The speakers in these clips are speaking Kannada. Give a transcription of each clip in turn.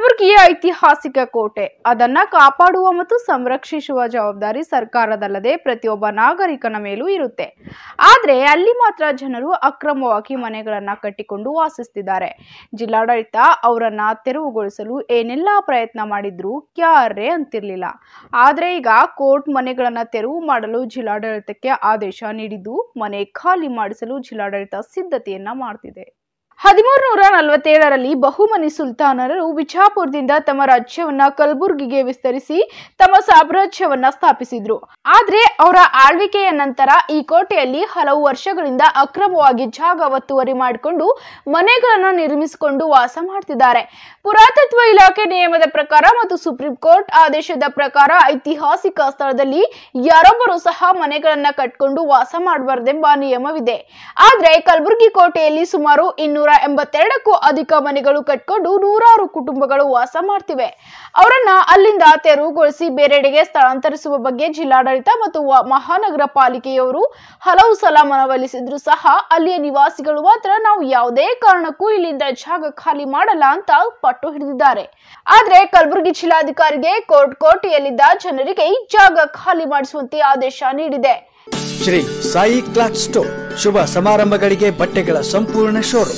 ಕಲಬುರಗಿಯ ಐತಿಹಾಸಿಕ ಕೋಟೆ ಅದನ್ನ ಕಾಪಾಡುವ ಮತ್ತು ಸಂರಕ್ಷಿಸುವ ಜವಾಬ್ದಾರಿ ಸರ್ಕಾರದಲ್ಲದೆ ಪ್ರತಿಯೊಬ್ಬ ನಾಗರಿಕನ ಮೇಲೂ ಇರುತ್ತೆ ಆದ್ರೆ ಅಲ್ಲಿ ಮಾತ್ರ ಜನರು ಅಕ್ರಮವಾಗಿ ಮನೆಗಳನ್ನ ಕಟ್ಟಿಕೊಂಡು ವಾಸಿಸ್ತಿದ್ದಾರೆ ಜಿಲ್ಲಾಡಳಿತ ಅವರನ್ನ ತೆರವುಗೊಳಿಸಲು ಏನೆಲ್ಲಾ ಪ್ರಯತ್ನ ಮಾಡಿದ್ರು ಕ್ಯಾರೇ ಅಂತಿರ್ಲಿಲ್ಲ ಆದ್ರೆ ಈಗ ಕೋರ್ಟ್ ಮನೆಗಳನ್ನ ತೆರವು ಮಾಡಲು ಜಿಲ್ಲಾಡಳಿತಕ್ಕೆ ಆದೇಶ ನೀಡಿದ್ದು ಮನೆ ಖಾಲಿ ಮಾಡಿಸಲು ಜಿಲ್ಲಾಡಳಿತ ಸಿದ್ಧತೆಯನ್ನ ಮಾಡ್ತಿದೆ ಹದಿಮೂರು ನೂರ ನಲವತ್ತೇಳರಲ್ಲಿ ಬಹುಮನಿ ಸುಲ್ತಾನರು ಬಿಜಾಪುರದಿಂದ ತಮ್ಮ ರಾಜ್ಯವನ್ನ ಕಲಬುರ್ಗಿಗೆ ವಿಸ್ತರಿಸಿ ತಮ್ಮ ಸಾಮ್ರಾಜ್ಯವನ್ನ ಸ್ಥಾಪಿಸಿದ್ರು ಆದ್ರೆ ಅವರ ಆಳ್ವಿಕೆಯ ನಂತರ ಈ ಕೋಟೆಯಲ್ಲಿ ಹಲವು ವರ್ಷಗಳಿಂದ ಅಕ್ರಮವಾಗಿ ಜಾಗ ಒತ್ತುವರಿ ಮಾಡಿಕೊಂಡು ಮನೆಗಳನ್ನ ನಿರ್ಮಿಸಿಕೊಂಡು ವಾಸ ಮಾಡ್ತಿದ್ದಾರೆ ಪುರಾತತ್ವ ಇಲಾಖೆ ನಿಯಮದ ಪ್ರಕಾರ ಮತ್ತು ಸುಪ್ರೀಂ ಕೋರ್ಟ್ ಆದೇಶದ ಪ್ರಕಾರ ಐತಿಹಾಸಿಕ ಸ್ಥಳದಲ್ಲಿ ಯಾರೊಬ್ಬರು ಸಹ ಮನೆಗಳನ್ನ ಕಟ್ಕೊಂಡು ವಾಸ ಮಾಡಬಾರ್ದೆಂಬ ನಿಯಮವಿದೆ ಆದ್ರೆ ಕಲಬುರಗಿ ಕೋಟೆಯಲ್ಲಿ ಸುಮಾರು ಇನ್ನೂರ ಎಂಬತ್ತೆರಡಕ್ಕೂ ಅಧಿಕ ಮನೆಗಳು ಕಟ್ಕೊಂಡು ನೂರಾರು ಕುಟುಂಬಗಳು ವಾಸ ಮಾಡ್ತಿವೆ ಅವರನ್ನ ಅಲ್ಲಿಂದ ತೆರವುಗೊಳಿಸಿ ಬೇರೆಡೆಗೆ ಸ್ಥಳಾಂತರಿಸುವ ಬಗ್ಗೆ ಜಿಲ್ಲಾಡಳಿತ ಮತ್ತು ವ- ಮಹಾನಗರ ಪಾಲಿಕೆಯವರು ಹಲವು ಸಲ ಮನವೊಲಿಸಿದ್ರು ಸಹ ಅಲ್ಲಿಯ ನಿವಾಸಿಗಳು ಮಾತ್ರ ನಾವು ಯಾವುದೇ ಕಾರಣಕ್ಕೂ ಇಲ್ಲಿಂದ ಜಾಗ ಖಾಲಿ ಮಾಡಲ್ಲ ಅಂತ ಪಟ್ಟು ಹಿಡಿದಿದ್ದಾರೆ ಆದ್ರೆ ಕಲಬುರಗಿ ಜಿಲ್ಲಾಧಿಕಾರಿಗೆ ಕೋರ್ಟ್ ಕೋಟೆಯಲ್ಲಿದ್ದ ಜನರಿಗೆ ಈ ಜಾಗ ಖಾಲಿ ಮಾಡಿಸುವಂತೆ ಆದೇಶ ನೀಡಿದೆ ಶ್ರೀ ಸಾಯಿ ಕ್ಲಾತ್ ಸ್ಟೋರ್ ಶುಭ ಸಮಾರಂಭಗಳಿಗೆ ಬಟ್ಟೆಗಳ ಸಂಪೂರ್ಣ ಶೋರೂಮ್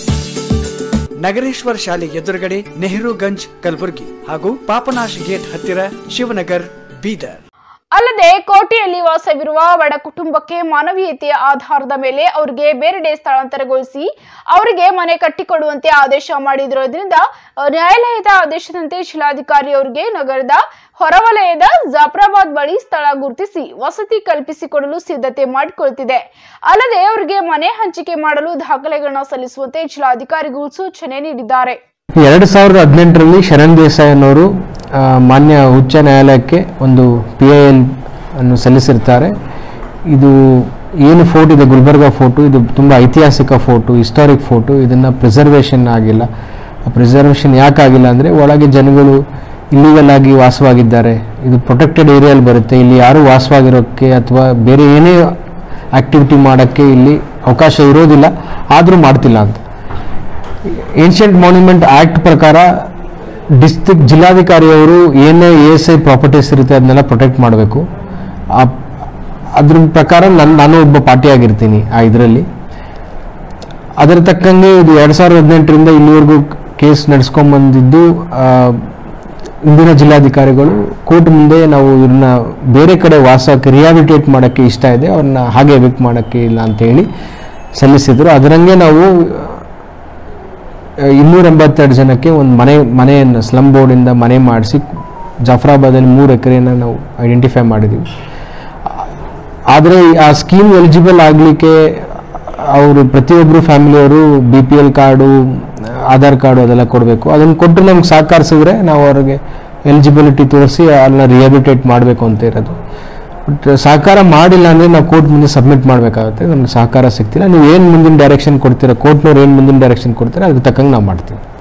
ನಗರೇಶ್ವರ ಶಾಲೆ ಎದುರುಗಡೆ ನೆಹರೂಗಂಜ್ ಕಲಬುರಗಿ ಹಾಗೂ ಪಾಪನಾಶ್ ಗೇಟ್ ಹತ್ತಿರ ಶಿವನಗರ್ ಬೀದರ್ ಅಲ್ಲದೆ ಕೋಟೆಯಲ್ಲಿ ವಾಸವಿರುವ ಬಡ ಕುಟುಂಬಕ್ಕೆ ಮಾನವೀಯತೆಯ ಆಧಾರದ ಮೇಲೆ ಅವರಿಗೆ ಬೇರೆಡೆ ಸ್ಥಳಾಂತರಗೊಳಿಸಿ ಅವರಿಗೆ ಮನೆ ಕಟ್ಟಿಕೊಡುವಂತೆ ಆದೇಶ ಮಾಡಿದಿರೋದ್ರಿಂದ ಅಹ್, ನ್ಯಾಯಾಲಯದ ಆದೇಶದಂತೆ ಜಿಲ್ಲಾಧಿಕಾರಿ ಅವರಿಗೆ ನಗರದ ಹೊರವಲಯದ ಜಾಫ್ರಾಬಾದ್ ಬಳಿ ಸ್ಥಳ ಗುರುತಿಸಿ ವಸತಿ ಕಲ್ಪಿಸಿಕೊಡಲು ಸಿದ್ಧತೆ ಮಾಡಿಕೊಳ್ತಿದೆ ಅಲ್ಲದೆ ಅವರಿಗೆ ಮನೆ ಹಂಚಿಕೆ ಮಾಡಲು ದಾಖಲೆಗಳನ್ನ ಸಲ್ಲಿಸುವಂತೆ ಜಿಲ್ಲಾಧಿಕಾರಿಗಳು ಸೂಚನೆ ನೀಡಿದ್ದಾರೆ ಎರಡು ಸಾವಿರದ ಹದಿನೆಂಟರಲ್ಲಿ ಶರಣ್ ದೇಸಾಯಿ ಅನ್ನೋರು ಆ, ಮಾನ್ಯ ಉಚ್ಚ ನ್ಯಾಯಾಲಯಕ್ಕೆ ಒಂದು ಪಿ ಐ ಎಲ್ ಅನ್ನು ಸಲ್ಲಿಸಿರ್ತಾರೆ ಇದು ಏನು ಫೋರ್ಟ್ ಇದೆ ಗುಲ್ಬರ್ಗ ಫೋರ್ಟು ಇದು ತುಂಬ ಐತಿಹಾಸಿಕ ಫೋರ್ಟು ಹಿಸ್ಟಾರಿಕ್ ಫೋರ್ಟು ಇದನ್ನು ಪ್ರಿಸರ್ವೇಷನ್ ಆಗಿಲ್ಲ ಆ ಪ್ರಿಸರ್ವೇಷನ್ ಯಾಕೆ ಆಗಿಲ್ಲ ಅಂದರೆ ಒಳಗೆ ಜನಗಳು ಇಲ್ಲಿಗಲ್ ಆಗಿ ವಾಸವಾಗಿದ್ದಾರೆ ಇದು ಪ್ರೊಟೆಕ್ಟೆಡ್ ಏರಿಯಲ್ಲಿ ಬರುತ್ತೆ ಇಲ್ಲಿ ಯಾರೂ ವಾಸವಾಗಿರೋಕ್ಕೆ ಅಥವಾ ಬೇರೆ ಏನೇ ಆಕ್ಟಿವಿಟಿ ಮಾಡೋಕ್ಕೆ ಇಲ್ಲಿ ಅವಕಾಶ ಇರೋದಿಲ್ಲ ಆದರೂ ಮಾಡ್ತಿಲ್ಲ ಅಂತ ಏನ್ಷಿಯಂಟ್ ಮಾನ್ಯುಮೆಂಟ್ ಆಕ್ಟ್ ಪ್ರಕಾರ ಡಿಸ್ಟ್ರಿಕ್ಟ್ ಜಿಲ್ಲಾಧಿಕಾರಿಯವರು ಏನೇ ಎ ಎಸ್ ಐ ಪ್ರಾಪರ್ಟೀಸ್ ಇರುತ್ತೆ ಅದನ್ನೆಲ್ಲ ಪ್ರೊಟೆಕ್ಟ್ ಮಾಡಬೇಕು ಅದ್ರ ಪ್ರಕಾರ ನನ್ನ ನಾನು ಒಬ್ಬ ಪಾರ್ಟಿಯಾಗಿರ್ತೀನಿ ಆ ಇದರಲ್ಲಿ ಅದರ ತಕ್ಕಂಗೆ ಇದು ಎರಡು ಸಾವಿರದ ಹದಿನೆಂಟರಿಂದ ಇಲ್ಲಿವರೆಗೂ ಕೇಸ್ ನಡೆಸ್ಕೊಂಬಂದಿದ್ದು ಆ, ಇಂದಿನ ಜಿಲ್ಲಾಧಿಕಾರಿಗಳು ಕೋರ್ಟ್ ಮುಂದೆ ನಾವು ಇವ್ರನ್ನ ಬೇರೆ ಕಡೆ ವಾಸಕ್ಕೆ ರಿಹಾಬಿಟೇಟ್ ಮಾಡೋಕ್ಕೆ ಇಷ್ಟ ಇದೆ ಅವ್ರನ್ನ ಹಾಗೆ ಎವಿಕ್ಟ್ ಮಾಡೋಕ್ಕೆ ಇಲ್ಲ ಅಂತ ಹೇಳಿ ಸಲ್ಲಿಸಿದ್ರು ಅದರಂಗೆ ನಾವು ಇನ್ನೂರ ಎಂಬತ್ತೆರಡು ಜನಕ್ಕೆ ಒಂದು ಮನೆ ಮನೆಯನ್ನು ಸ್ಲಮ್ ಬೋರ್ಡಿಂದ ಮನೆ ಮಾಡಿಸಿ ಜಾಫ್ರಾಬಾದಲ್ಲಿ ಮೂರು ಎಕರೆಯನ್ನು ನಾವು ಐಡೆಂಟಿಫೈ ಮಾಡಿದ್ದೀವಿ ಆದರೆ ಆ ಸ್ಕೀಮ್ ಎಲಿಜಿಬಲ್ ಆಗಲಿಕ್ಕೆ ಅವರು ಪ್ರತಿಯೊಬ್ಬರು ಫ್ಯಾಮಿಲಿಯವರು B P L card Aadhaar card ಅದೆಲ್ಲ ಕೊಡಬೇಕು ಅದನ್ನು ಕೊಟ್ಟು ನಮ್ಗೆ ಸಹಕರಿಸಿದ್ರೆ ನಾವು ಅವ್ರಿಗೆ ಎಲಿಜಿಬಿಲಿಟಿ ತೋರಿಸಿ ಅದನ್ನ ರಿಹ್ಯಾಬಿಟೇಟ್ ಮಾಡಬೇಕು ಅಂತ ಇರೋದು ಬಟ್ ಸಹಕಾರ ಮಾಡಿಲ್ಲ ಅಂದರೆ ನಾವು ಕೋರ್ಟ್ ಮುಂದೆ ಸಬ್ಮಿಟ್ ಮಾಡಬೇಕಾಗುತ್ತೆ ನಮ್ಗೆ ಸಹಕಾರ ಸಿಗ್ತಿಲ್ಲ ನೀವು ಏನು ಮುಂದಿನ ಡೈರೆಕ್ಷನ್ ಕೊಡ್ತೀರಾ ಕೋರ್ಟ್ನವ್ರು ಏನು ಮುಂದಿನ ಡೈರೆಕ್ಷನ್ ಕೊಡ್ತೀರಾ ಅದಕ್ಕೆ ತಕ್ಕಂಗೆ ನಾವು ಮಾಡ್ತೀವಿ